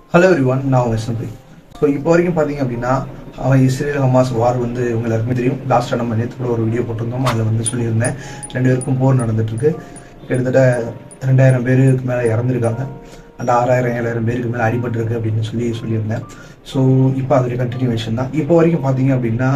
hello every one நான் உங்கள் SMP so இப்போ வரைக்கும் பார்த்தீங்க அப்படின்னா அவன் இஸ்ரேல் ஹமாஸ் வார் வந்து உங்க எல்லாருக்குமே தெரியும் லாஸ்ட்டாக நம்ம நேற்று கூட ஒரு வீடியோ போட்டிருந்தோம் அதில் வந்து சொல்லியிருந்தேன் ரெண்டு பேருக்கும் போர் நடந்துட்டு இருக்கு கிட்டத்தட்ட ரெண்டாயிரம் பேருக்கு மேலே இறந்துருக்காங்க அந்த ஆறாயிரம் ஏழாயிரம் பேருக்கு மேலே அடிபட்டிருக்கு அப்படின்னு சொல்லி சொல்லியிருந்தேன் ஸோ இப்போ அதோடைய கண்டினியூவேஷன் தான் இப்போ வரைக்கும் பார்த்தீங்க அப்படின்னா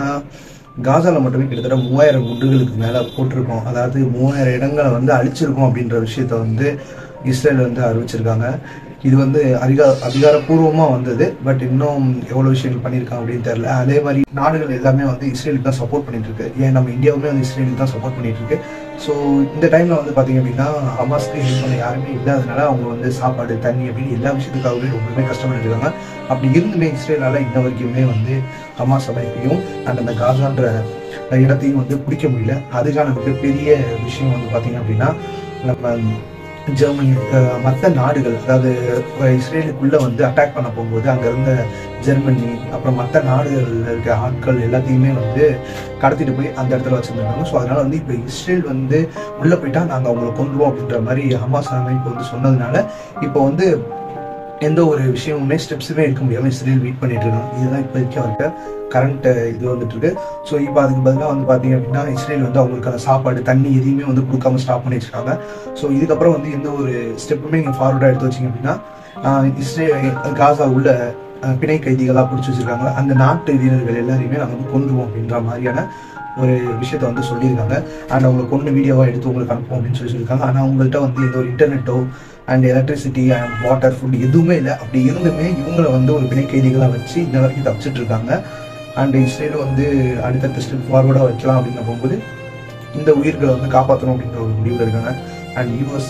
காசால மட்டுமே கிட்டத்தட்ட மூவாயிரம் குண்டுகளுக்கு மேலே போட்டிருக்கோம் அதாவது மூவாயிரம் இடங்களை வந்து அழிச்சிருக்கோம் அப்படின்ற விஷயத்த வந்து இஸ்ரேல் வந்து அறிவிச்சிருக்காங்க இது வந்து அதிகா அதிகாரப்பூர்வமாக வந்தது பட் இன்னும் எவ்வளோ விஷயங்கள் பண்ணியிருக்காங்க அப்படின்னு தெரியல அதே மாதிரி நாடுகள் எல்லாமே வந்து இஸ்ரேலுக்கு தான் சப்போர்ட் பண்ணிட்டு இருக்கு ஏன் நம்ம இந்தியாவுமே வந்து இஸ்ரேலுக்கு தான் சப்போர்ட் பண்ணிட்டு இருக்கு ஸோ இந்த டைமில் வந்து பார்த்தீங்க அப்படின்னா ஹமாஸ்க்கு ஹெல்ப் பண்ண யாருமே இல்லாதனால அவங்க வந்து சாப்பாடு தண்ணி அப்படின்னு எல்லா விஷயத்துக்காகவே ரொம்பவே கஷ்டப்பட்டு இருக்காங்க அப்படி இருந்துமே இஸ்ரேலால இன்ன வரைக்குமே வந்து ஹமாஸ் அமைப்பையும் அண்ட் அந்த காசான்ற இடத்தையும் வந்து பிடிக்க முடியல அதுக்கான மிகப்பெரிய விஷயம் வந்து பார்த்தீங்க அப்படின்னா நம்ம ஜெர்மனி மற்ற நாடுகள் அதாவது இஸ்ரேலுக்குள்ள வந்து அட்டாக் பண்ண போகும்போது அங்க இருந்த ஜெர்மனி அப்புறம் மற்ற நாடுகள்ல இருக்க ஆட்கள் எல்லாத்தையுமே வந்து கடத்திட்டு போய் அந்த இடத்துல வச்சிருந்தாங்க ஸோ அதனால வந்து இப்போ இஸ்ரேல் வந்து உள்ள போயிட்டா நாங்கள் அவங்களை கொண்டுருவோம் அப்படின்ற மாதிரி ஹமாஸ் அமைப்பு வந்து சொன்னதுனால இப்போ வந்து எந்த ஒரு விஷயமுமே ஸ்டெப்ஸுமே எடுக்க முடியாமல் இஸ்ரேல் வெயிட் பண்ணிட்டு இருக்காங்க இதுதான் இப்போதைக்கு அவருக்கு கரண்ட் இது வந்துட்டு இருக்கு ஸோ இப்போ அதுக்கு பதிலாக வந்து பார்த்தீங்க அப்படின்னா இஸ்ரேல் வந்து அவங்களுக்கான சாப்பாடு தண்ணி எதையுமே வந்து கொடுக்காம ஸ்டாப் பண்ணி வச்சிருக்காங்க ஸோ இதுக்கப்புறம் வந்து எந்த ஒரு ஸ்டெப்புமே நீங்கள் ஃபார்வர்டாக எடுத்து வச்சிங்க அப்படின்னா ஆஹ் இஸ்ரேல் காசா உள்ள ஆஹ் பிணை கைதிகளாக பிடிச்சி வச்சிருக்காங்க அந்த நாட்டு வீரர்கள் எல்லாரையுமே நாங்கள் வந்து கொண்டுவோம் அப்படின்ற மாதிரியான ஒரு விஷயத்த வந்து சொல்லியிருக்காங்க அண்ட் அவங்களை கொண்டு வீடியோவாக எடுத்து உங்களுக்கு அனுப்புவோம் அப்படின்னு சொல்லி சொல்லியிருக்காங்க ஆனால் அவங்கள்ட்ட வந்து எந்த ஒரு இன்டர்நெட்டோ and electricity and water food எதுவுமே இல்லை அப்படி இருந்துமே இவங்களை வந்து ஒரு பிணை கைதிகளாக வச்சு இந்த வரைக்கும் தப்பிச்சிட்டு இருக்காங்க அண்ட் இஸ்ரேல் வந்து அடுத்தடுத்த ஸ்டெப் ஃபார்வர்டாக வைக்கலாம் அப்படின்னு போகும்போது இந்த உயிர்களை வந்து காப்பாற்றணும் அப்படின்ற ஒரு முடிவில் இருக்காங்க அண்ட் யூஎஸ்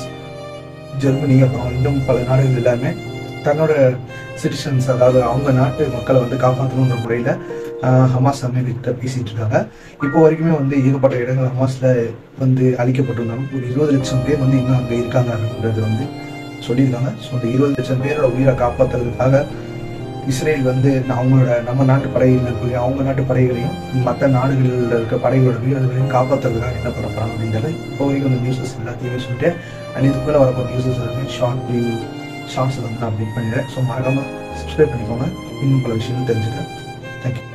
ஜெர்மனி அப்புறம் இன்னும் பல நாடுகள் எல்லாமே தன்னோட சிட்டிசன்ஸ் அதாவது அவங்க நாட்டு மக்களை வந்து காப்பாற்றணுன்ற முறையில் ஹமாஸ் அமைப்பிட்ட பேசிட்டு இருக்காங்க இப்போ வரைக்குமே வந்து ஏகப்பட்ட இடங்கள் ஹமாஸ்ல வந்து அழிக்கப்பட்டிருந்தாலும் ஒரு இருபது லட்சம் பேர் வந்து இன்னும் அங்கே இருக்காங்க அப்படின்றது வந்து சொல்லியிருக்காங்க ஸோ அந்த இருபது லட்சம் பேரோட உயிரை காப்பாற்றுறதுக்காக இஸ்ரேல் வந்து அவங்களோட நம்ம நாட்டு படைகள் இருக்கு அவங்க நாட்டு படைகளையும் மற்ற நாடுகளில் இருக்க படைகளோட வீரர்களையும் காப்பாற்றுறதுக்காக என்ன பண்ண போகிறாங்க அப்படின்றத இப்போ வரைக்கும் அந்த நியூஸஸ் எல்லாத்தையுமே சொல்லிட்டு அண்ட் இதுக்குள்ளே வரப்போ நியூஸஸ் எல்லாமே ஷார்ட் வியூ ஷார்ட்ஸ் வந்து நான் அப்டேட் பண்ணிடுறேன் ஸோ மறக்காமல் சப்ஸ்கிரைப் பண்ணிக்கோங்க இன்னும் பல விஷயங்கள் தெரிஞ்சுக்க தேங்க்யூ